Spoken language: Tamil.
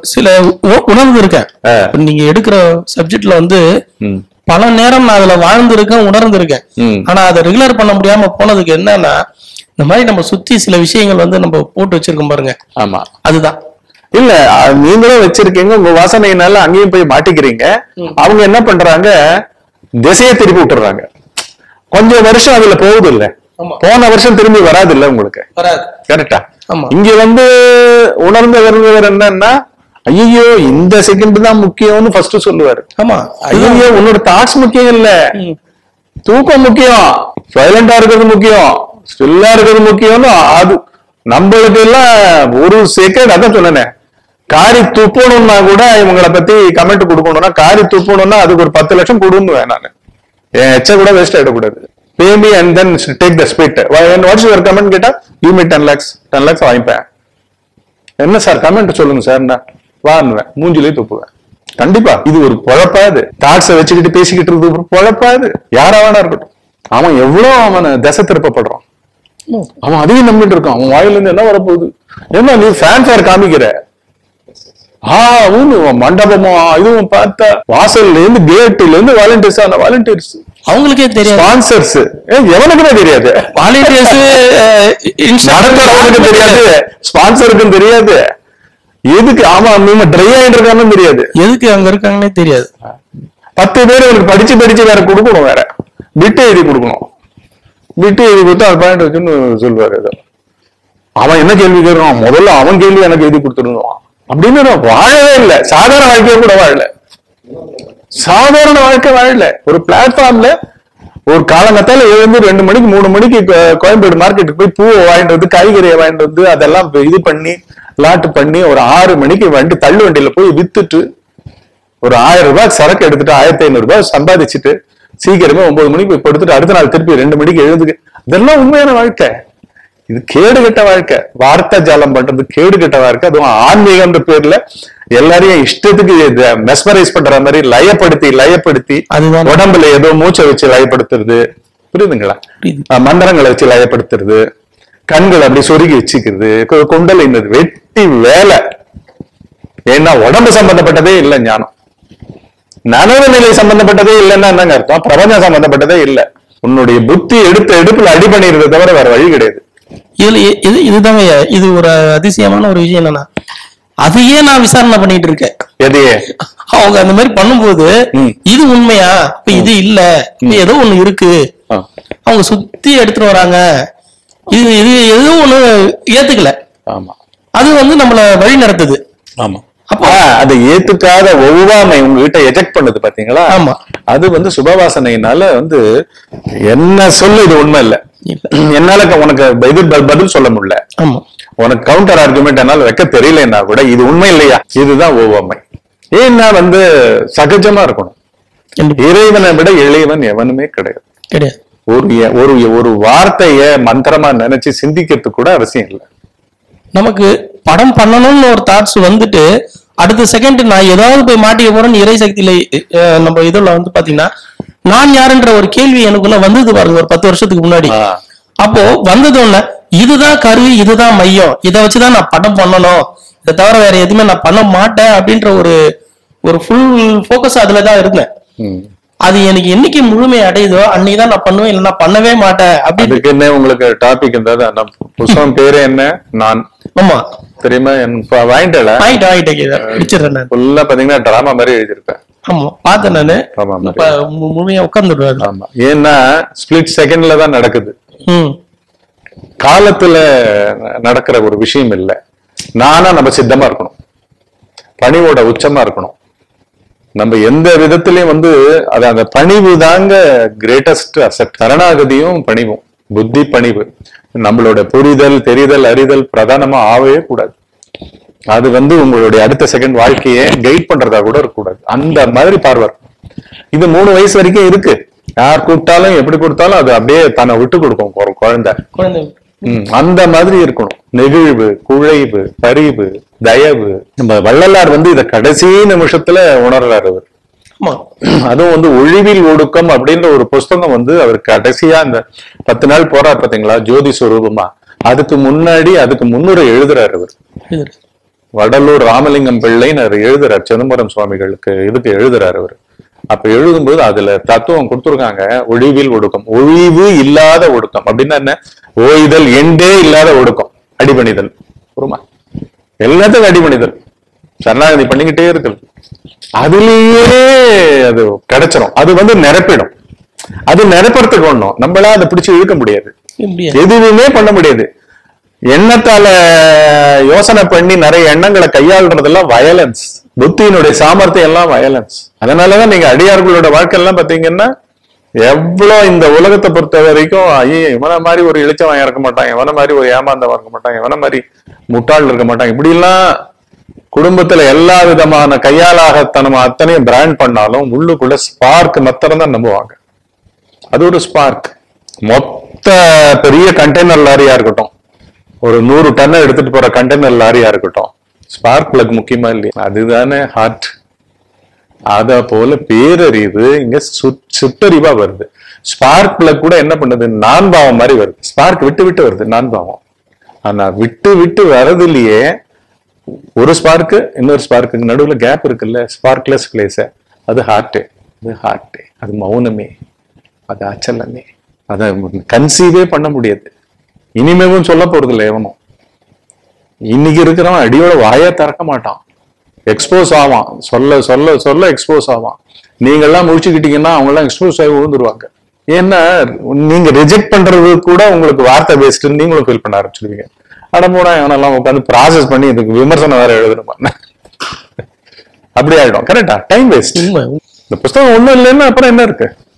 சில உ- உணர்ந்து இருக்கேன் ஆ. இப்ப நீங்க எடுக்கிற சப்ஜெக்ட்ல வந்து ம். பல நேரம் நான் அதுல வாழ்ந்திருக்கேன் உணர்ந்திருக்கேன் ம். ஆனா அதை ரெகுலர் பண்ண முடியாம போனதுக்கு என்னன்னா இந்த மாதிரி நம்ம சுத்தி சில விஷயங்கள் வந்து நம்ம போட்டு வச்சிருக்கோம் பாருங்க ஆமா அதுதான் இல்ல அஹ், நீங்களும் வச்சிருக்கீங்க உங்க வாசனையினால அங்கேயும் போய் மாட்டிக்கிறீங்க அவங்க என்ன பண்றாங்க திசையை திருப்பி விட்டுறாங்க கொஞ்சம் வருஷம் அதுல போகுது இல்ல ஆமா. போன வருஷம் திரும்பி வராது இல்ல உங்களுக்கு வராது கரெக்டா ஆமா. இங்க வந்து உணர்ந்து வருந்தவர் என்னன்னா ஐயோ இந்த செகண்ட் தான் முக்கியம்னு ஃபர்ஸ்ட் சொல்லுவாரு ஆமா ஐயோ உன்னோட தாட்ஸ் முக்கியம் இல்ல ம். தூக்கம் முக்கியம் சைலண்டா இருக்கிறது முக்கியம் ஸ்டில்லா இருக்கிறது முக்கியம்னு அது நம்மளுக்கு எல்லாம் ஒரு செகண்ட் அதான் சொன்னேனே காரி துப்பணும்னா கூட இவங்கள பத்தி கமெண்ட் கொடுக்கணும்னா காரி துப்பணும்னா அதுக்கு ஒரு பத்து லட்சம் கொடுன்னு நான் என் எச்ச கூட வேஸ்ட் ஆயிடக்கூடாது pay me and then take the spit what's your comment கேட்டா you me ten lakhs ten lakhs வாங்கிப்பேன் என்ன சார் கமெண்ட் சொல்லுங்க சார் வான்னுவேன் மூஞ்சிலே துப்புவேன் கண்டிப்பா இது ஒரு பொழப்பா இது தாட்ஸை வச்சுக்கிட்டு பேசிக்கிட்டு இருக்கிறது ஒரு பொழப்பா இது யாரா வேணா இருக்கட்டும் அவன் எவ்வளவு அவன் திசை திருப்பப்படுறான் அவன் அதையும் நம்பிட்டு இருக்கான் அவன் வாயில இருந்து என்ன வரப்போகுது என்ன நீ ஃபேன் ஃபேர் காமிக்கிற ஆ ஊனு மண்டபமா இதுவும் பார்த்தா வாசல்ல இருந்து கேட்ல இருந்து வாலண்டியர்ஸ் ஆன வாலண்டியர்ஸ் அவங்களுக்கே தெரியாது ஸ்பான்சர்ஸ் எவனுக்குமே தெரியாது வாலண்டியர்ஸ் நடக்கிறவனுக்கு தெரியாது ஸ்பான்சருக்கும் தெரியாது எதுக்கு ஆமா நீங்க ட்ரை ஆயிட்டு இருக்கான்னு தெரியாது எதுக்கு அங்க இருக்காங்கன்னே தெரியாது பத்து பேர் அவனுக்கு படிச்சு படிச்சு வேற கொடுக்கணும் வேற பிட்டு எழுதி கொடுக்கணும் பிட்டு எழுதி கொடுத்தா அது பாயிண்ட் வச்சுன்னு சொல்லுவாரு ஏதோ அவன் என்ன கேள்வி கேட்கறான் முதல்ல அவன் கேள்வி எனக்கு எழுதி கொடுத்துருந்தான் அப்படின்னு நான் வாழவே இல்லை சாதாரண வாழ்க்கையை கூட வாழல சாதாரண வாழ்க்கை வாழல ஒரு பிளாட்ஃபார்ம்ல ஒரு காலங்கத்தால எழுந்து ரெண்டு மணிக்கு மூணு மணிக்கு கோ- கோயம்பேடு மார்க்கெட்டுக்கு போய் பூவை வாங்கிட்டு வந்து காய்கறியை வாங்கிட்டு வந்து அதெல்லாம் இது பண்ணி லாட்டு பண்ணி ஒரு ஆறு மணிக்கு வண்டி தள்ளு வண்டியில போய் வித்துட்டு ஒரு ஆயிரம் ரூபாய் சரக்கு எடுத்துட்டு ஆயிரத்தி ஐநூறு ரூபாய் சம்பாதிச்சுட்டு சீக்கிரமே ஒன்பது மணிக்கு போய் படுத்துட்டு அடுத்த நாள் திருப்பி ரெண்டு மணிக்கு எழுந்துக்கு இதெல்லாம் உண்மையான வாழ்க்கை இது கேடு கெட்ட வாழ்க்கை வார்த்தை ஜாலம் பண்றது கேடு கெட்ட வாழ்க்கை அதுவும் ஆன்மீகம்ன்ற பேர்ல எல்லாரையும் இஷ்டத்துக்கு மெஸ்மரைஸ் பண்ற மாதிரி லயப்படுத்தி லயப்படுத்தி அதுதான். உடம்புல ஏதோ மூச்சை வச்சு லயப்படுத்துறது புரியுதுங்களா புரியுது. அஹ் மந்திரங்களை வச்சு லயப்படுத்துறது கண்களை அப்படி சொருகி வச்சுக்கிறது கொ- கொண்டல் இன்னது வெட்டி வேலை ஏன்னா உடம்பு சம்பந்தப்பட்டதே இல்லை ஞானம் நனவு நிலை சம்பந்தப்பட்டதே இல்லைன்னா என்னங்க அர்த்தம் பிரபஞ்சம் சம்பந்தப்பட்டதே இல்லை உன்னுடைய புத்தி எடுத்த எடுப்புல அடி பண்ணிடுறத தவிர வேற வழி கிடையாது இதுல இ- இது இதுதாங்க ஐயா. இது ஒரு அதிசயமான ஒரு விஷயம் என்னன்னா அதையே நான் விசாரணை பண்ணிட்டு இருக்கேன் எதையே அவங்க அந்த மாதிரி பண்ணும்போது ம். இது உண்மையா இப்ப இது இல்ல இப்ப ஏதோ ஒண்ணு இருக்கு ஆ. அவங்க சுத்தி எடுத்துட்டு வராங்க இது இது எதுவும் ஒண்ணு ஏத்துக்கல ஆமா அது வந்து நம்மள வழி நடத்துது ஆமா அப்போ- அப்ப அதை ஏத்துக்காத ஒவ்வாமை உங்ககிட்ட எஜெக்ட் பண்ணுது பாத்தீங்களா ஆமா. அது வந்து சுபவாசனையினால வந்து என்ன சொல்லு இது உண்மை இல்ல இல்ல. என்னால க- உனக்கு இது ப- பதில் சொல்ல முடியல ஆமா உனக்கு கவுண்டர் ஆர்குமெண்ட் என்னால வைக்க தெரியலன்னா கூட இது உண்மை இல்லையா இதுதான் ஒவ்வாமை ஏன்னா வந்து சகஜமா இருக்கணும் கண்டிப்பா இறைவனை விட எளியவன் எவனுமே கிடையாது கிடையாது ஒரு எ- ஒரு ஒரு வார்த்தைய மந்திரமா நினைச்சு சிந்திக்கிறதுக்கு கூட அவசியம் இல்லை நமக்கு படம் பண்ணணும்னு ஒரு தாட்ஸ் வந்துட்டு அடுத்த செகண்ட் நான் ஏதாவது போய் மாட்டிக்க போறேன்னு இறை சக்தியில அஹ், நம்ம இதுல வந்து பாத்தீங்கன்னா நான் யாருன்ற ஒரு கேள்வி எனக்குள்ள வந்தது பாருங்க ஒரு பத்து வருஷத்துக்கு முன்னாடி ஆ. அப்போ வந்தது ஒண்ணு இதுதான் கருவி இதுதான் மையம் இதை வச்சுதான் நான் படம் பண்ணணும் இதை தவிர வேற எதுவுமே நான் பண்ண மாட்டேன் அப்படின்ற ஒரு ஒரு ஃபுல் ஃபோக்கஸ் அதுலதான் இருந்தேன் ம். அது எனக்கு என்னைக்கு முழுமை அடையுதோ அன்னைக்கு தான் நான் பண்ணுவேன் இல்லைன்னா பண்ணவே மாட்டேன் அப்படின்னு அதுக்கு என்ன உங்களுக்கு டாபிக் இருந்தது அந்த புஸ்தகம் பேரு என்ன நான் ஆமா தெரியுமா என் ப- வாங்கிட்டல வாங்கிட்டு வாங்கிட்டேன் முடிச்சிடுறேன் நான் ஃபுல்லா பாத்தீங்கன்னா டிராமா மாதிரி எழுதியிருப்பேன் ஆமா பார்த்தேன் நானு ஆமா, ஆமா. இப்ப மு- முழுமையா உட்கார்ந்துடுவாரு ஆமா ஏன்னா ஸ்பிளிட் செகண்ட்ல தான் நடக்குது ம் காலத்துல ந- நடக்கிற ஒரு விஷயம் இல்ல நானா நம்ம சித்தமா இருக்கணும் பணிவோட உச்சமா இருக்கணும் நம்ம எந்த விதத்திலயும் வந்து அது அந்த பணிவு தாங்க கிரேட்டஸ்ட் அசெப்ட் சரணாகதியும் பணிவும் புத்தி பணிவு நம்மளோட புரிதல் தெரிதல் அறிதல் பிரதானமா ஆகவே கூடாது அது வந்து உங்களுடைய அடுத்த செகண்ட் வாழ்க்கையை கைட் பண்றதா கூட இருக்கக்கூடாது அந்த மாதிரி பார்வை இருக்கணும். இது மூணு வயசு வரைக்கும் இருக்கு யார் கூப்பிட்டாலும் எப்படி கொடுத்தாலும் அது அப்படியே தன்னை விட்டு கொடுக்கும் ஒரு குழந்தை குழந்தை ம், அந்த மாதிரி இருக்கணும் நெகிழ்வு குழைவு பரிவு தயவு நம்ம வள்ளலார் வந்து இத கடைசி நிமிஷத்துல உணர்றாரு அவர் ஆமா அதுவும் வந்து ஒழிவில் ஒடுக்கம் அப்படின்ற ஒரு புஸ்தகம் வந்து அவர் கடைசியா அந்த பத்து நாள் போறார் பாத்தீங்களா ஜோதி சுரூபமா அதுக்கு முன்னாடி அதுக்கு முன்னுரை எழுதுறாரு அவர் இது. வடலூர் ராமலிங்கம் பிள்ளைன்னு அவர் எழுதுறார் சிதம்பரம் சுவாமிகளுக்கு இதுக்கு எழுதுறாரு அவர் அப்ப எழுதும்போது அதுல தத்துவம் கொடுத்துருக்காங்க ஒழிவில் ஒடுக்கம் ஒழிவு இல்லாத ஒடுக்கம் அப்படின்னா என்ன ஓய்தல் எண்டே இல்லாத ஒடுக்கம் அடிபணிதல் புரியுமா எல்லாத்துக்கும் அடிபணிதல் சரணாகதி பண்ணிக்கிட்டே இருக்குது அதுலயே அது கிடைச்சிரும் அது வந்து நிரப்பிடும் அது நிரப்புறதுக்கு ஒண்ணும் நம்மளா அதை பிடிச்சு இழுக்க முடியாது இப்படியா எதுவுமே பண்ண முடியாது எண்ணத்தால யோசனை பண்ணி நிறைய எண்ணங்களை கையாளுறதெல்லாம் வயலன்ஸ் புத்தியினுடைய சாமர்த்தியம் எல்லாம் வயலன்ஸ் அதனாலதான் நீங்க அடியார்களோட வாழ்க்கை எல்லாம் பாத்தீங்கன்னா எவ்வளவு இந்த உலகத்தை பொறுத்த வரைக்கும் ஐயே இவன மாதிரி ஒரு இளிச்சவன் இருக்க மாட்டான் இவன மாதிரி ஒரு ஏமாந்தவன் இருக்க மாட்டான் இவன மாதிரி முட்டாள் இருக்க மாட்டான் இப்படி எல்லாம் குடும்பத்துல எல்லா விதமான கையாளாகத்தனம் அத்தனையும் பிராண்ட் பண்ணாலும் உள்ளுக்குள்ள ஸ்பார்க் மாத்திரம் தான் நம்புவாங்க அது ஒரு ஸ்பார்க் மொத்த பெரிய கண்டெய்னர் லாரியா இருக்கட்டும் ஒரு நூறு டன்னை எடுத்துட்டு போற கண்டெய்னர் லாரியா இருக்கட்டும் ஸ்பார்க் பிளக் முக்கியமா இல்லையா அதுதானே ஹார்ட் அத போல பேரறிவு இங்க சுட்- சுட்டறிவா வருது ஸ்பார்க் பிளக் கூட என்ன பண்ணுது நான் பாவம் மாதிரி வருது ஸ்பார்க் விட்டு விட்டு வருது நான் பாவம் ஆனா விட்டு விட்டு வரதுலயே ஒரு ஸ்பார்க்கு இன்னொரு ஸ்பார்க்குக்கு நடுவுல கேப் இருக்குல்ல ஸ்பார்க்லெஸ் பிளேஸ் அது ஹார்ட் அது ஹார்ட் அது மௌனமே அது அச்சலமே அதை கன்சீவே பண்ண முடியாது இனிமேவும் சொல்ல போறது இல்லை எவனும் இன்னைக்கு இருக்கிறவன் அடியோட வாயே திறக்க மாட்டான் எக்ஸ்போஸ் ஆவான் சொல்ல சொல்ல சொல்ல எக்ஸ்போஸ் ஆவான் நீங்க எல்லாம் முடிச்சுக்கிட்டீங்கன்னா அவங்க எல்லாம் எக்ஸ்போஸ் ஆகி விழுந்துருவாங்க ஏன்னா நீங்க ரிஜெக்ட் பண்றது கூட உங்களுக்கு வார்த்தை பேஸ்ட் நீங்களும் ஃபீல் பண்ண ஆரம்பிச்சிருவீங்க அட போடா இவனெல்லாம் உட்காந்து ப்ராசஸ் பண்ணி இதுக்கு விமர்சனம் வேற எழுதணுமா அப்படி ஆயிடும் கரெக்டா டைம் வேஸ்ட் உண்மை இந்த புஸ்தகம் ஒண்ணும் இல்லைன்னா அப்புறம் என்ன இருக்கு